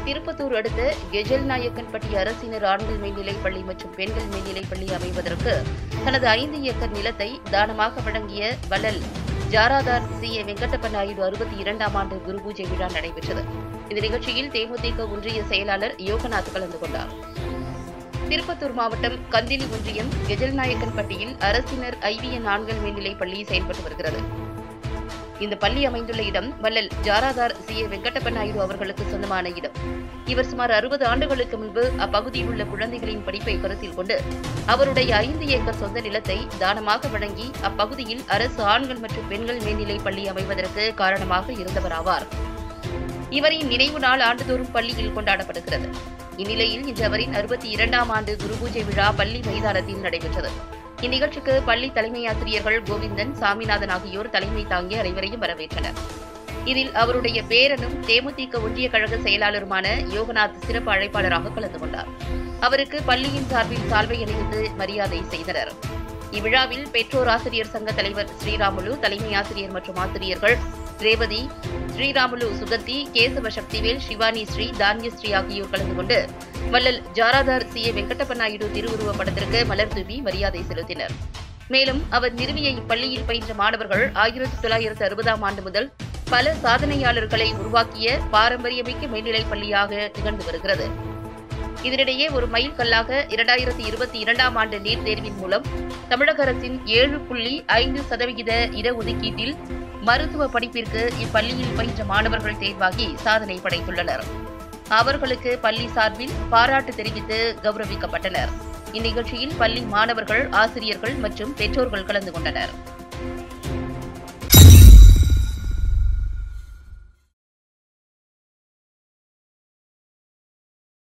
திருப்பத்தூர் அடுத்த கெஜல் நாயக்கன்பட்டி அரசினர் ஆண்கள் மேல்நிலைப் பள்ளி மற்றும் பெண்கள் மேல்நிலைப் பள்ளி அமைவதற்கு தனது ஐந்து ஏக்கர் நிலத்தை தானமாக வழங்கிய வள்ளல் ஜாராதார் சி ஏ வெங்கடப்ப நாயுடு அறுபத்தி இரண்டாம் ஆண்டு குரு பூஜை விழா நடைபெற்றது இந்த நிகழ்ச்சியில் தேமுதிக ஒன்றிய செயலாளர் யோகநாத் கலந்து கொண்டார் திருப்பத்தூர் மாவட்டம் கந்திலி ஒன்றியம் கெஜல் நாயக்கன்பட்டியில் அரசினர் ஐவிஎன் ஆண்கள் மேல்நிலைப் பள்ளி செயல்பட்டு வருகிறது இந்த பள்ளி அமைந்துள்ள இடம் வள்ளல் ஜாராதார் சி ஏ வெங்கடப்ப நாயுடு அவர்களுக்கு சொந்தமான இடம் இவர் சுமார் அறுபது ஆண்டுகளுக்கு முன்பு அப்பகுதியில் உள்ள குழந்தைகளின் படிப்பை கருத்தில் கொண்டு அவருடைய ஐந்து ஏக்கர் சொந்த நிலத்தை தானமாக வழங்கி அப்பகுதியில் அரசு ஆண்கள் மற்றும் பெண்கள் மேல்நிலைப் பள்ளி அமைவதற்கு காரணமாக இருந்தவர் ஆவார் இவரின் நினைவு நாள் ஆண்டுதோறும் பள்ளியில் கொண்டாடப்படுகிறது இந்நிலையில் இன்று அவரின் அறுபத்தி இரண்டாம் ஆண்டு குருபூஜை விழா பள்ளி மைதானத்தில் நடைபெற்றது இந்நிகழ்ச்சிக்கு பள்ளி தலைமை ஆசிரியர்கள் கோவிந்தன் சாமிநாதன் ஆகியோர் தலைமை தாங்கி அனைவரையும் வரவேற்றனர் இதில் அவருடைய பேரனும் தேமுதிக ஒன்றிய கழக செயலாளருமான யோகநாத் சிறப்பு அழைப்பாளராக கலந்து கொண்டார் அவருக்கு பள்ளியின் சார்பில் சால்வை அணிவித்து மரியாதை செய்தனர் இவ்விழாவில் பெற்றோர் ஆசிரியர் சங்க தலைவர் ஸ்ரீராமுலு தலைமை ஆசிரியர் மற்றும் ஆசிரியர்கள் ரேவதி ஸ்ரீராமுலு சுகந்தி கேசவ சக்திவேல் சிவானி ஸ்ரீ தான்யஸ்ரீ ஆகியோர் கலந்து கொண்டு வள்ளல் ஜாராதார் சி ஏ வெங்கடப்ப நாயுடு திருவுருவப் படத்திற்கு மலர் தூவி மரியாதை செலுத்தினர் மேலும் அவர் நிறுவிய இப்பள்ளியில் பயின்ற மாணவர்கள் ஆயிரத்தி தொள்ளாயிரத்து அறுபதாம் ஆண்டு முதல் பல சாதனையாளர்களை உருவாக்கிய பாரம்பரியமிக்க மேல்நிலைப் பள்ளியாக திகழ்ந்து வருகிறது இதனிடையே ஒரு மைல் கல்லாக இரண்டாயிரத்தி இருபத்தி இரண்டாம் ஆண்டு நீட் தேர்வின் மூலம் தமிழக அரசின் ஏழு புள்ளி ஐந்து சதவிகித இடஒதுக்கீட்டில் மருத்துவ படிப்பிற்கு இப்பள்ளியில் பயின்ற மாணவர்கள் தேர்வாகி சாதனை படைத்துள்ளனர் அவர்களுக்கு பள்ளி சார்பில் பாராட்டு தெரிவித்து கௌரவிக்கப்பட்டனர் இந்நிகழ்ச்சியில் பள்ளி மாணவர்கள் ஆசிரியர்கள் மற்றும் பெற்றோர்கள் கலந்து கொண்டனர்